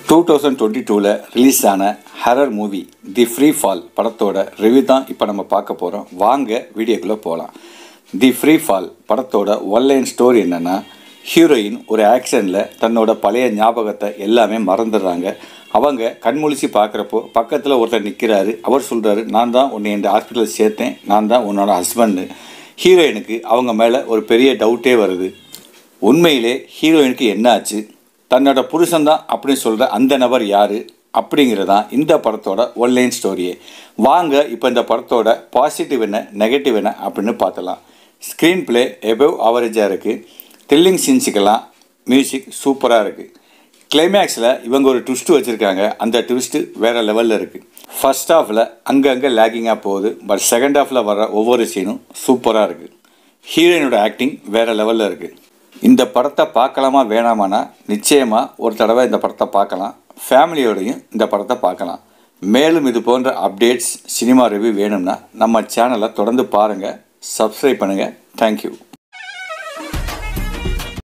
two thousand twenty டூவில் release ஆன horror movie the free fall படத்தோட ரிவ்யூ தான் இப்போ நம்ம பார்க்க போகிறோம் வாங்க வீடியோக்குள்ளே போகலாம் தி ஃப்ரீ ஃபால் படத்தோட ஒன்லைன் ஸ்டோரி என்னென்னா ஹீரோயின் ஒரு ஆக்சிடெண்ட்டில் தன்னோட பழைய ஞாபகத்தை எல்லாமே மறந்துடுறாங்க அவங்க கண்முழிச்சு பார்க்குறப்போ பக்கத்தில் ஒருத்தர் நிற்கிறாரு அவர் சொல்கிறாரு நான் தான் உன்னை இந்த ஹாஸ்பிட்டலில் சேர்த்தேன் நான் தான் உன்னோட ஹஸ்பண்டு ஹீரோயினுக்கு அவங்க மேலே ஒரு பெரிய டவுட்டே வருது உண்மையிலே ஹீரோயினுக்கு என்ன ஆச்சு தன்னோட புருஷன்தான் அப்படின்னு சொல்கிற அந்த நபர் யார் அப்படிங்கிறதான் இந்த படத்தோட ஒன்லைன் ஸ்டோரியே வாங்க இப்போ இந்த படத்தோட பாசிட்டிவ் என்ன நெகட்டிவ் என்ன அப்படின்னு பார்த்தலாம் ஸ்க்ரீன் ப்ளே எபவ் அவரேஜாக இருக்குது த்ரில்லிங் சீன்ஸுக்கெல்லாம் மியூசிக் சூப்பராக இருக்குது கிளைமேக்ஸில் இவங்க ஒரு ட்விஸ்ட் வச்சுருக்காங்க அந்த ட்விஸ்ட்டு வேறு லெவலில் இருக்குது ஃபர்ஸ்ட் ஹாஃபில் அங்கங்கே லேக்கிங்காக போகுது பட் செகண்ட் ஹாஃபில் வர ஒவ்வொரு சீனும் சூப்பராக இருக்குது ஹீரோயினோட ஆக்டிங் வேறு லெவலில் இருக்குது இந்த படத்தை பார்க்கலாமா வேணாமான்னா நிச்சயமாக ஒரு தடவை இந்த படத்தை பார்க்கலாம் ஃபேமிலியோடையும் இந்த படத்தை பார்க்கலாம் மேலும் இது போன்ற அப்டேட்ஸ் சினிமா ரிவ்யூ வேணும்னா நம்ம சேனலை தொடர்ந்து பாருங்கள் சப்ஸ்கிரைப் பண்ணுங்கள் தேங்க்யூ